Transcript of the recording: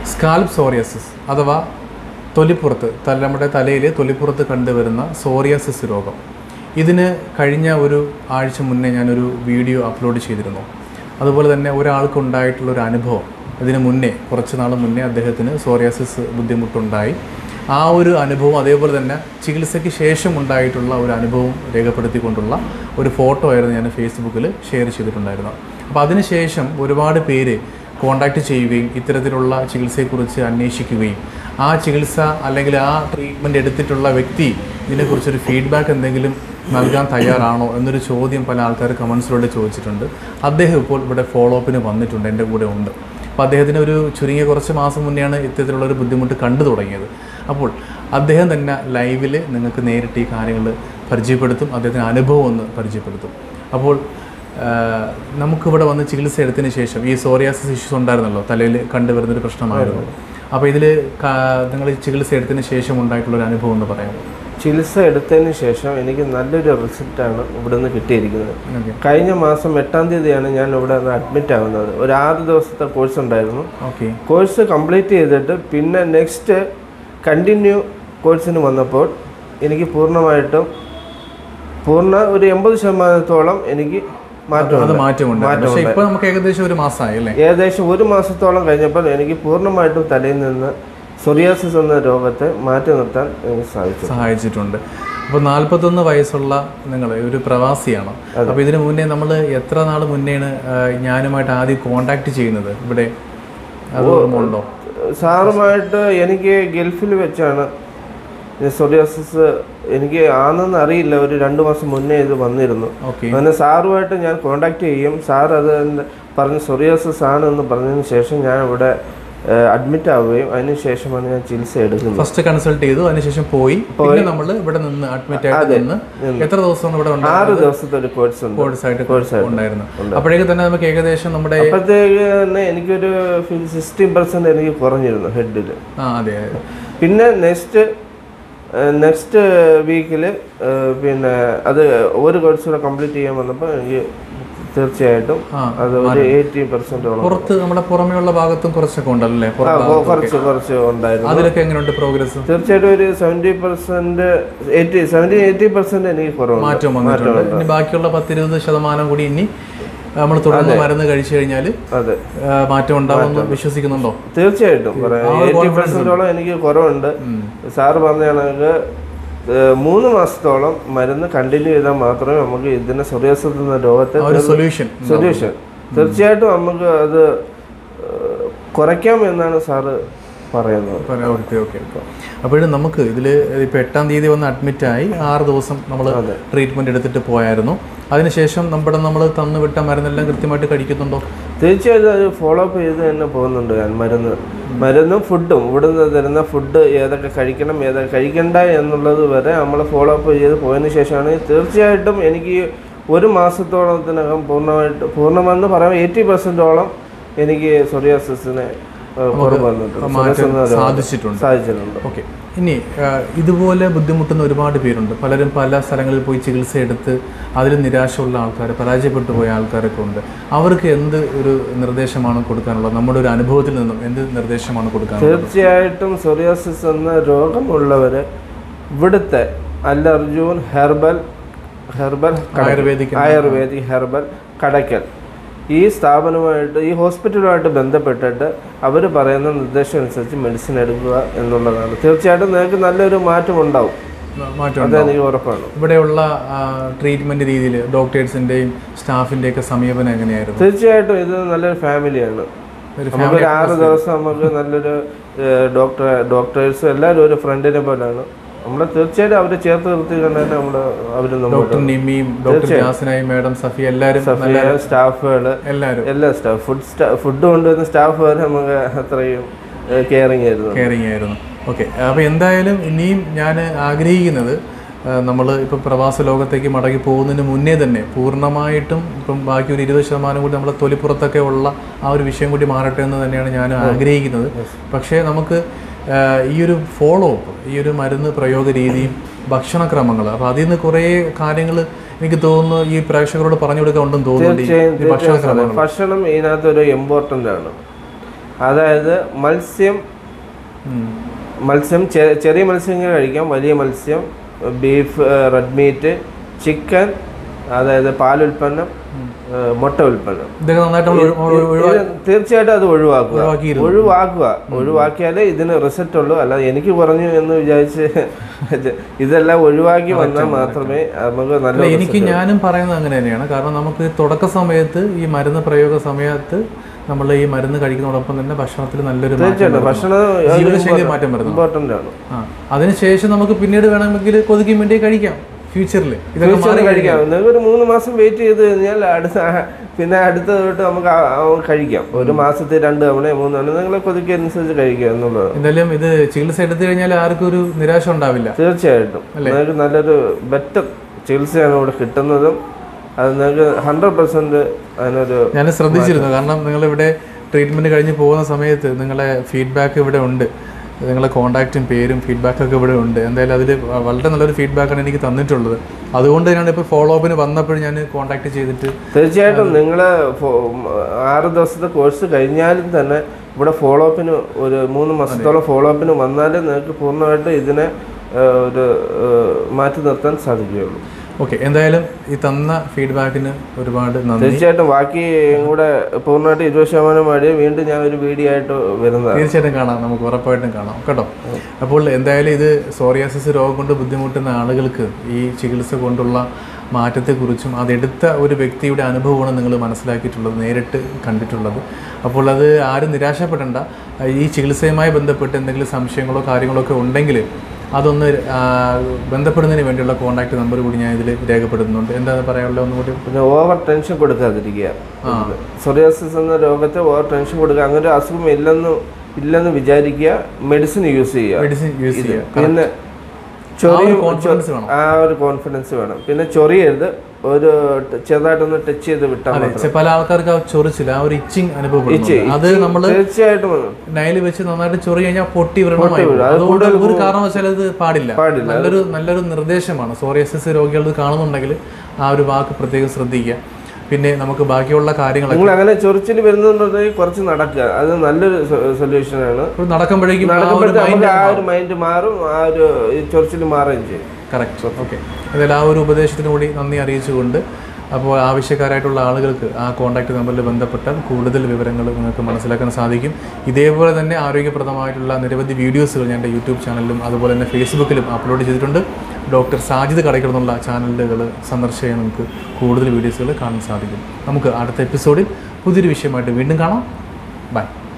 Scalp സോറിയസിസ് അഥവാ തൊലിപ്പുറത്ത് തല നമ്മുടെ തലയിൽ തൊലിപ്പുറത്ത് കണ്ടുവരുന്ന സോറിയാസിസ് രോഗം ഇതിന് കഴിഞ്ഞ ഒരു ആഴ്ച മുന്നേ ഞാനൊരു വീഡിയോ അപ്ലോഡ് ചെയ്തിരുന്നു അതുപോലെ തന്നെ ഒരാൾക്കുണ്ടായിട്ടുള്ള ഒരു അനുഭവം ഇതിന് മുന്നേ കുറച്ച് നാൾ മുന്നേ അദ്ദേഹത്തിന് സോറിയാസിസ് ബുദ്ധിമുട്ടുണ്ടായി ആ ഒരു അനുഭവം അതേപോലെ തന്നെ ചികിത്സയ്ക്ക് ശേഷം ഉണ്ടായിട്ടുള്ള ഒരു അനുഭവം രേഖപ്പെടുത്തിക്കൊണ്ടുള്ള ഒരു ഫോട്ടോ ആയിരുന്നു ഞാൻ ഫേസ്ബുക്കിൽ ഷെയർ ചെയ്തിട്ടുണ്ടായിരുന്നത് അപ്പോൾ അതിനുശേഷം ഒരുപാട് പേര് കോണ്ടാക്ട് ചെയ്യുകയും ഇത്തരത്തിലുള്ള ചികിത്സയെക്കുറിച്ച് അന്വേഷിക്കുകയും ആ ചികിത്സ അല്ലെങ്കിൽ ആ ട്രീറ്റ്മെൻറ്റ് എടുത്തിട്ടുള്ള വ്യക്തി ഇതിനെക്കുറിച്ചൊരു ഫീഡ്ബാക്ക് എന്തെങ്കിലും നൽകാൻ തയ്യാറാണോ എന്നൊരു ചോദ്യം പല ആൾക്കാർ കമൻസിലൂടെ ചോദിച്ചിട്ടുണ്ട് അദ്ദേഹം ഇപ്പോൾ ഇവിടെ ഫോളോ അപ്പിന് വന്നിട്ടുണ്ട് എൻ്റെ കൂടെ ഉണ്ട് അപ്പോൾ അദ്ദേഹത്തിന് ഒരു ചുരുങ്ങിയ കുറച്ച് മാസം മുന്നെയാണ് ഇത്തരത്തിലുള്ള ഒരു ബുദ്ധിമുട്ട് കണ്ടു തുടങ്ങിയത് അപ്പോൾ അദ്ദേഹം തന്നെ ലൈവിൽ നിങ്ങൾക്ക് നേരിട്ട് ഈ കാര്യങ്ങൾ പരിചയപ്പെടുത്തും അദ്ദേഹത്തിന് അനുഭവം ഒന്ന് പരിചയപ്പെടുത്തും അപ്പോൾ ആഹ്, നമുക്കിവിടെ വന്ന് ചികിത്സ എടുത്തതിന് ശേഷം ഈ സോറിയാസിസ് ഇഷ്യൂസ് ഉണ്ടായിരുന്നല്ലോ തലയിൽ കണ്ടുവരുന്നൊരു പ്രശ്നമായിരുന്നു അപ്പോൾ ഇതിൽ നിങ്ങൾ ചികിത്സ എടുത്തതിന് ശേഷം ഉണ്ടായിട്ടുള്ള ഒരു അനുഭവം എന്ന് പറയാം ചികിത്സ എടുത്തതിന് ശേഷം എനിക്ക് നല്ലൊരു റിസൾട്ടാണ് ഇവിടുന്ന് കിട്ടിയിരിക്കുന്നത് ഓക്കെ കഴിഞ്ഞ മാസം എട്ടാം തീയതിയാണ് ഞാൻ ഇവിടെ നിന്ന് അഡ്മിറ്റ് ആവുന്നത് ഒരു ആറ് ദിവസത്തെ കോഴ്സ് ഉണ്ടായിരുന്നു ഓക്കെ കോഴ്സ് കംപ്ലീറ്റ് ചെയ്തിട്ട് പിന്നെ നെക്സ്റ്റ് കണ്ടിന്യൂ കോഴ്സിന് വന്നപ്പോൾ എനിക്ക് പൂർണ്ണമായിട്ടും പൂർണ്ണ ഒരു എൺപത് ശതമാനത്തോളം എനിക്ക് അത് മാറ്റമുണ്ട് മാറ്റമുണ്ട് പക്ഷേ ഇപ്പോൾ നമുക്ക് ഏകദേശം ഒരു മാസമായി അല്ലേ ഏകദേശം ഒരു മാസത്തോളം കഴിഞ്ഞപ്പോൾ എനിക്ക് പൂർണ്ണമായിട്ടും തലയിൽ നിന്ന് സൊറിയാസിസ് എന്ന രോഗത്തെ മാറ്റി നിർത്താൻ എനിക്ക് സാധിച്ചു സഹായിച്ചിട്ടുണ്ട് അപ്പോൾ നാൽപ്പത്തൊന്ന് വയസ്സുള്ള നിങ്ങൾ ഒരു പ്രവാസിയാണ് അപ്പോൾ ഇതിന് മുന്നേ നമ്മൾ എത്ര നാൾ മുന്നെയാണ് ആ, ഞാനുമായിട്ട് ആദ്യം കോണ്ടാക്ട് ചെയ്യുന്നത് ഇവിടെ അത് ഓർമ്മ ഉണ്ടോ സാറുമായിട്ട് എനിക്ക് ഗൾഫിൽ വെച്ചാണ് ഈ സൊറിയാസിസ് എനിക്ക് ആണെന്ന് അറിയില്ല ഒരു രണ്ട് മാസം മുന്നേ ഇത് വന്നിരുന്നു ഓക്കെ അങ്ങനെ സാറുമായിട്ട് ഞാൻ കോണ്ടാക്ട് ചെയ്യും സാർ അത് എന്നെ പറഞ്ഞ് സൊറിയാസിസ് ആണ് എന്ന് പറഞ്ഞതിന് ശേഷം ഞാൻ ഇവിടെ അഡ്മിറ്റ് ആവുകയും അതിന് ശേഷമാണ് ഞാൻ ചികിത്സ എടുക്കുന്നത് ഫസ്റ്റ് കൺസൾട്ട് ചെയ്തു അതിനുശേഷം പോയി പിന്നെ നമ്മൾ ഇവിടെ നിന്ന് അഡ്മിറ്റ് ആയിട്ട് നിന്ന് എത്ര ദിവസമാണ് ഇവിടെ ഉണ്ടായിരുന്നത് ആറ് ദിവസത്തെ ഒരു കോഴ്സ് ഉണ്ട് കോഴ്സ് ആയിട്ട് ഉണ്ടായിരുന്നു അപ്പോഴേക്ക് തന്നെ നമുക്ക് ഏകദേശം നമ്മുടെ അപ്പോഴത്തേക്ക് തന്നെ എനിക്കൊരു സിക്സ്റ്റീൻ പെർസെൻറ്റ് എനിക്ക് കുറഞ്ഞിരുന്നു ഹെഡിൽ ആ അതെ അതെ. പിന്നെ നെക്സ്റ്റ് നെക്സ്റ്റ് വീക്കിൽ പിന്നെ അത് ഒരു കോഴ്സ് കൂടെ കംപ്ലീറ്റ് ചെയ്യാൻ വന്നപ്പോൾ എനിക്ക് തീർച്ചയായിട്ടും ആ, അത് ഒരു എയ്റ്റി പെർസെൻറ്റോളം പുറത്ത് നമ്മുടെ പുറമെയുള്ള ഭാഗത്തും കുറച്ചൊക്കെ ഉണ്ടല്ലേ പുറം കുറച്ച് കുറച്ച് ഉണ്ടായിരുന്നു അതിലൊക്കെ എങ്ങനെയുണ്ട് പ്രോഗ്രസ് തീർച്ചയായിട്ടും ഒരു seventy percent eighty seventy eighty percent എനിക്ക് കുറവുണ്ട് മാറ്റം വന്നിട്ടുണ്ട് ഇനി ബാക്കിയുള്ള പത്തിരുപത് ശതമാനം കൂടി ഇനി നമ്മൾ തുടർന്ന് മരുന്ന് കഴിച്ചു കഴിഞ്ഞാൽ അതെ മാറ്റം ഉണ്ടാവുമെന്ന് വിശ്വസിക്കുന്നുണ്ടോ തീർച്ചയായിട്ടും പറയാം എയ്റ്റി പെർസെൻറ്റോളം എനിക്ക് കുറവുണ്ട് സാറ് പറഞ്ഞ കണക്ക് ഏഹ്, മൂന്ന് മാസത്തോളം മരുന്ന് കണ്ടിന്യൂ ചെയ്താൽ മാത്രമേ നമുക്ക് ഇതിനെ സൊറിയാസിസ് എന്ന രോഗത്തെ ആ ഒരു സൊല്യൂഷൻ സൊല്യൂഷൻ തീർച്ചയായിട്ടും നമുക്ക് അത് ഏഹ്, കുറയ്ക്കാം എന്നാണ് സാറ് പറയുന്നത് ഓക്കെ ഓക്കെ അപ്പോഴും നമുക്ക് ഇതിൽ ഇപ്പോൾ എട്ടാം തീയതി വന്ന് അഡ്മിറ്റായി ആറ് ദിവസം നമ്മൾ ട്രീറ്റ്മെൻറ്റ് എടുത്തിട്ട് പോയായിരുന്നു അതിനുശേഷം നമ്മുടെ നമ്മൾ തന്നു വിട്ട മരുന്നെല്ലാം കൃത്യമായിട്ട് കഴിക്കുന്നുണ്ടോ തീർച്ചയായിട്ടും അത് ഫോളോ അപ്പ് ചെയ്ത് തന്നെ പോകുന്നുണ്ട് ഞാൻ മരുന്ന് മരുന്നും ഫുഡും ഇവിടുന്ന് തരുന്ന ഫുഡ് ഏതൊക്കെ കഴിക്കണം ഏതൊക്കെ കഴിക്കണ്ട എന്നുള്ളത് വരെ നമ്മൾ ഫോളോ അപ്പ് ചെയ്ത് പോയതിന് ശേഷമാണ് തീർച്ചയായിട്ടും എനിക്ക് ഒരു മാസത്തോളത്തിനകം പൂർണ്ണമായിട്ട് പൂർണ്ണമെന്ന് പറയാം എയ്റ്റി പെർസെൻറ്റോളം എനിക്ക് സൊറിയാസിസിനെ കുറവ് വന്നിട്ടുണ്ട് psoriasis എന്ന രോഗം സാധിച്ചിട്ടുണ്ട് സാധിച്ചിട്ടുണ്ട് ഓക്കെ ഇനി ആ, ഇതുപോലെ ബുദ്ധിമുട്ടുന്ന ഒരുപാട് പേരുണ്ട് പലരും പല സ്ഥലങ്ങളിൽ പോയി ചികിത്സ എടുത്ത് അതിൽ നിരാശയുള്ള ആൾക്കാർ പരാജയപ്പെട്ടു പോയ ആൾക്കാരൊക്കെ ഉണ്ട് അവർക്ക് എന്ത് ഒരു നിർദ്ദേശമാണ് കൊടുക്കാനുള്ളത് നമ്മുടെ ഒരു അനുഭവത്തിൽ നിന്നും എന്ത് നിർദ്ദേശമാണ് കൊടുക്കാനുള്ളത് തീർച്ചയായിട്ടും സൊറിയാസിസ് എന്ന രോഗമുള്ളവർ ഇവിടുത്തെ Al Arjun herbal herbal ayurvedic ayurvedic herbal Kadakkal ഈ സ്ഥാപനവുമായിട്ട് ഈ ഹോസ്പിറ്റലുമായിട്ട് ബന്ധപ്പെട്ടിട്ട് അവർ പറയുന്ന നിർദ്ദേശം അനുസരിച്ച് മെഡിസിൻ എടുക്കുക എന്നുള്ളതാണ് തീർച്ചയായിട്ടും നിങ്ങൾക്ക് നല്ലൊരു മാറ്റം ഉണ്ടാവും മാറ്റം അത് എനിക്ക് ഉറപ്പാണ് ഇവിടെയുള്ള ട്രീറ്റ്മെന്റ് രീതിയിൽ ഡോക്ടേഴ്സിന്റെയും സ്റ്റാഫിന്റെയൊക്കെ സമീപനം എങ്ങനെയായിരുന്നു തീർച്ചയായിട്ടും ഇത് നല്ലൊരു ഫാമിലിയാണ് ഒരു നമുക്കൊരു ആറ് ദിവസം നമുക്ക് നല്ലൊരു ഡോക്ടർ ഡോക്ടേഴ്സ് എല്ലാവരും ഒരു ഫ്രണ്ടിനെ പോലെയാണ് നമ്മളെ തീർച്ചയായിട്ടും അവരെ ചേർത്ത് നിർത്തിക്കൊണ്ട് തന്നെ നമ്മൾ അവർ നമ്മൾ ഡോക്ടർ നിമ്മിയും ഡോക്ടർ ജാസിനായും മാഡം സഫി എല്ലാവരും സ്റ്റാഫുകൾ എല്ലാവരും എല്ലാ സ്റ്റാഫ് ഫുഡ് ഫുഡ് കൊണ്ടുവരുന്ന സ്റ്റാഫ് വരെ നമുക്ക് അത്രയും കെയറിങ് ആയിരുന്നു കെയറിങ് ആയിരുന്നു ഓക്കെ അപ്പോൾ എന്തായാലും ഇനിയും ഞാൻ ആഗ്രഹിക്കുന്നത് നമ്മൾ ഇപ്പം പ്രവാസ ലോകത്തേക്ക് മടങ്ങി പോകുന്നതിന് മുന്നേ തന്നെ പൂർണ്ണമായിട്ടും ഇപ്പം ബാക്കി ഒരു ഇരുപത് ശതമാനം കൂടി നമ്മളെ തൊലിപ്പുറത്തൊക്കെ ഉള്ള ആ ഒരു വിഷയം കൂടി മാറട്ടെ എന്ന് തന്നെയാണ് ഞാൻ ആഗ്രഹിക്കുന്നത് പക്ഷേ നമുക്ക് ആ, ഈ ഒരു ഫോളോ അപ്പ് ഈ ഒരു മരുന്ന് പ്രയോഗ രീതിയും ഭക്ഷണക്രമങ്ങൾ അപ്പോൾ അതിൽ നിന്ന് കുറേ കാര്യങ്ങൾ എനിക്ക് തോന്നുന്നു ഈ പ്രേക്ഷകരോട് പറഞ്ഞു കൊടുക്കാൻ ഉണ്ടെന്ന് തോന്നുന്നുണ്ട് ഈ- ഈ ഭക്ഷണക്രമങ്ങൾ ഭക്ഷണം ഇതിനകത്ത് ഒരു ഇമ്പോർട്ടൻ്റ് ആണ് അതായത് മത്സ്യം ഉം. മത്സ്യം ചെ- ചെറിയ മത്സ്യങ്ങൾ കഴിക്കാം വലിയ മത്സ്യം ബീഫ് റെഡ് മീറ്റ് ചിക്കൻ അതായത് പാലുൽപ്പന്നം ഏഹ്, മുട്ട ഉൽപ്പന്നം ഇതൊക്കെ നന്നായിട്ട് നമ്മൾ ഒഴി- ഒഴി- ഒഴിവാ- ഇത് തീർച്ചയായിട്ടും അത് ഒഴിവാക്കുക ഒഴിവാക്കിയിരുന്നു. ഒഴിവാക്കുക ഒഴിവാക്കിയാലേ ഇതിന് റിസൾട്ട് ഉള്ളൂ അല്ലാതെ എനിക്ക് കുറഞ്ഞു എന്ന് വിചാരിച്ച് ഇത് ഇതെല്ലാം ഒഴിവാക്കി വന്നാൽ മാത്രമേ നമുക്ക് അല്ല നല്ല എനിക്ക് ഞാനും പറയുന്നത് അങ്ങനെ തന്നെയാണ് കാരണം നമുക്ക് തുടക്ക സമയത്ത് ഈ മരുന്ന് പ്രയോഗ സമയത്ത് നമ്മൾ ഈ മരുന്ന് കഴിക്കുന്നതോടൊപ്പം തന്നെ ഭക്ഷണത്തിൽ നല്ലൊരു മാറ്റം തീർച്ചയായിട്ടും വരുത്തണം. ഭക്ഷണം ജീവിതശൈലി മാറ്റം വരുന്നു ഇമ്പോർട്ടൻ്റ് ആണ് ആ അതിനുശേഷം നമുക്ക് പിന്നീട് വേണമെങ്കിൽ കൊതുകിൻ വേണ്ടി കഴിക്കാം ഫ്യൂച്ചറിൽ ഇതൊക്കെ മാറി തീർച്ചയായും കഴിക്കാം നിങ്ങൾക്ക് ഒരു മൂന്ന് മാസം വെയിറ്റ് ചെയ്ത് കഴിഞ്ഞാൽ അടുത്ത പിന്നെ അടുത്ത തൊട്ട് നമുക്ക് ആ- ആ കഴിക്കാം ഒരു മാസത്തിൽ രണ്ട് തവണ മൂന്ന് തവണ നിങ്ങളെ കൊതുക്കി അനുസരിച്ച് കഴിക്കുക എന്നുള്ളത് എന്തായാലും ഇത് ചികിത്സ എടുത്തു കഴിഞ്ഞാൽ ആർക്കും ഒരു നിരാശ ഉണ്ടാവില്ല തീർച്ചയായിട്ടും നിങ്ങൾക്ക് നല്ലൊരു ബെറ്റർ ചികിത്സയാണ് ഇവിടെ കിട്ടുന്നതും അത് നിങ്ങൾക്ക് ഹൺഡ്രഡ് പെർസെൻറ്റ് അതിനൊരു ഞാൻ ശ്രദ്ധിച്ചിരുന്നു കാരണം നിങ്ങൾ ഇവിടെ ട്രീറ്റ്മെന്റ് കഴിഞ്ഞ് പോകുന്ന സമയത്ത് നിങ്ങളെ ഫീഡ്ബാക്ക് ഇവിടെ ഉണ്ട് നിങ്ങളെ കോൺടാക്റ്റും പേരും ഫീഡ്ബാക്കും ഒക്കെ ഇവിടെ ഉണ്ട് എന്തായാലും അതിൽ വളരെ നല്ലൊരു ഫീഡ്ബാക്കാണ് എനിക്ക് തന്നിട്ടുള്ളത് അതുകൊണ്ട് തന്നെയാണ് ഇപ്പോൾ ഫോളോ അപ്പിന് വന്നപ്പോഴും ഞാൻ കോൺടാക്ട് ചെയ്തിട്ട് തീർച്ചയായിട്ടും നിങ്ങൾ ആറ് ദിവസത്തെ കോഴ്സ് കഴിഞ്ഞാലും തന്നെ ഇവിടെ ഫോളോ അപ്പിന് ഒരു മൂന്ന് മാസത്തോളം ഫോളോ അപ്പിന് വന്നാലേ നിങ്ങൾക്ക് പൂർണ്ണമായിട്ട് ഇതിനെ ആ, ഒരു ആ, മാറ്റി നിർത്താൻ സാധിക്കുകയുള്ളൂ ഓക്കെ എന്തായാലും ഈ തന്ന ഫീഡ്ബാക്കിന് ഒരുപാട് നന്ദി തീർച്ചയായിട്ടും ബാക്കി കൂടെ പൂർണ്ണമായിട്ട് ഇരുപത് ശതമാനം വഴി വീണ്ടും ഞാൻ ഒരു വീഡിയോ ആയിട്ട് വരുന്നതാണ് തീർച്ചയായിട്ടും കാണാം നമുക്ക് ഉറപ്പായിട്ടും കാണാം കേട്ടോ അപ്പോൾ എന്തായാലും ഇത് സോറിയാസിസ് രോഗം കൊണ്ട് ബുദ്ധിമുട്ടുന്ന ആളുകൾക്ക് ഈ ചികിത്സ കൊണ്ടുള്ള മാറ്റത്തെക്കുറിച്ചും അതെടുത്ത ഒരു വ്യക്തിയുടെ അനുഭവമാണ് നിങ്ങൾ മനസ്സിലാക്കിയിട്ടുള്ളത് നേരിട്ട് കണ്ടിട്ടുള്ളത് അപ്പോൾ അത് ആരും നിരാശപ്പെടേണ്ട ഈ ചികിത്സയുമായി ബന്ധപ്പെട്ട് എന്തെങ്കിലും സംശയങ്ങളോ കാര്യങ്ങളോ ഒക്കെ ഉണ്ടെങ്കിൽ അതൊന്ന് ആ, ബന്ധപ്പെടുന്നതിന് വേണ്ടിയുള്ള കോൺടാക്ട് നമ്പർ കൂടി ഞാൻ ഇതിൽ രേഖപ്പെടുത്തുന്നുണ്ട് എന്താ പറയാനുള്ളത് ഒന്നുകൂടി പിന്നെ ഓവർ ടെൻഷൻ കൊടുക്കാതിരിക്കുക സൊറിയാസിസ് എന്ന രോഗത്തെ ഓവർ ടെൻഷൻ കൊടുക്കുക അങ്ങനെ ഒരു അസുഖം ഇല്ലെന്ന് ഇല്ലെന്ന് വിചാരിക്കുക മെഡിസിൻ യൂസ് ചെയ്യുക മെഡിസിൻ യൂസ് ചെയ്യുക പിന്നെ ആ ചൊറി ഒരു കോൺഫിഡൻസ് വേണം ആ ഒരു കോൺഫിഡൻസ് വേണം പിന്നെ ചൊറിയരുത് ഒരു ടെ- ചെറുതായിട്ടൊന്ന് ടച്ച് ചെയ്ത് വിട്ടാൽ അതെ മതി ചെ- പല ആൾക്കാർക്ക് ആ ചൊറിച്ചില്ല ആ ഒരു ഇച്ചിങ് അനുഭവപ്പെടുന്നു അത് നമ്മൾ തീർച്ചയായിട്ടും നൈല് വെച്ച് നന്നായിട്ട് ചൊറി കഴിഞ്ഞാൽ പൊട്ടി വ്രണമായി പോകും. അതുകൊണ്ട് ഒരു കാരണവശാലും അത് പാടില്ല പാടില്ല. നല്ലൊരു നല്ലൊരു നിർദ്ദേശമാണ് സോറിയസിസ് രോഗികൾ ഇത് കാണുന്നുണ്ടെങ്കിൽ ആ ഒരു വാക്ക് പ്രത്യേകം ശ്രദ്ധിക്കുക പിന്നെ നമുക്ക് ബാക്കിയുള്ള കാര്യങ്ങളൊക്കെ നിങ്ങൾ അങ്ങനെ ചൊറിച്ചിൽ വരുന്നുണ്ടെങ്കിൽ കുറച്ച് നടക്കുക അത് നല്ലൊരു സൊല്യൂഷനാണ് ഒരു നടക്കുമ്പോഴേക്കും ആ ഒരു നടക്കുമ്പോഴത്തെ മൈൻഡ് നമുക്ക് ആ ഒരു മൈൻഡ് മാറും ആ ഒരു ഈ ചൊറിച്ചിൽ മാറുകയും ചെയ്യും കറക്റ്റ് ഓക്കെ എന്തായാലും ആ ഒരു ഉപദേശത്തിന് കൂടി നന്ദി അറിയിച്ചുകൊണ്ട് അപ്പോൾ ആവശ്യക്കാരായിട്ടുള്ള ആളുകൾക്ക് ആ കോൺടാക്ട് നമ്പറിൽ ബന്ധപ്പെട്ടാൽ കൂടുതൽ വിവരങ്ങൾ നിങ്ങൾക്ക് മനസ്സിലാക്കാൻ സാധിക്കും ഇതേപോലെ തന്നെ ആരോഗ്യപ്രദമായിട്ടുള്ള നിരവധി വീഡിയോസുകൾ ഞാൻ എൻ്റെ യൂട്യൂബ് ചാനലിലും അതുപോലെ തന്നെ ഫേസ്ബുക്കിലും അപ്ലോഡ് ചെയ്തിട്ടുണ്ട് ഡോക്ടർ സാജിദ് കടയ്ക്കണമെന്നുള്ള ചാനലുകൾ സന്ദർശിക്കാൻ നമുക്ക് കൂടുതൽ വീഡിയോസുകൾ കാണാൻ സാധിക്കും നമുക്ക് അടുത്ത എപ്പിസോഡിൽ പുതിയൊരു വിഷയമായിട്ട് വീണ്ടും കാണാം ബൈ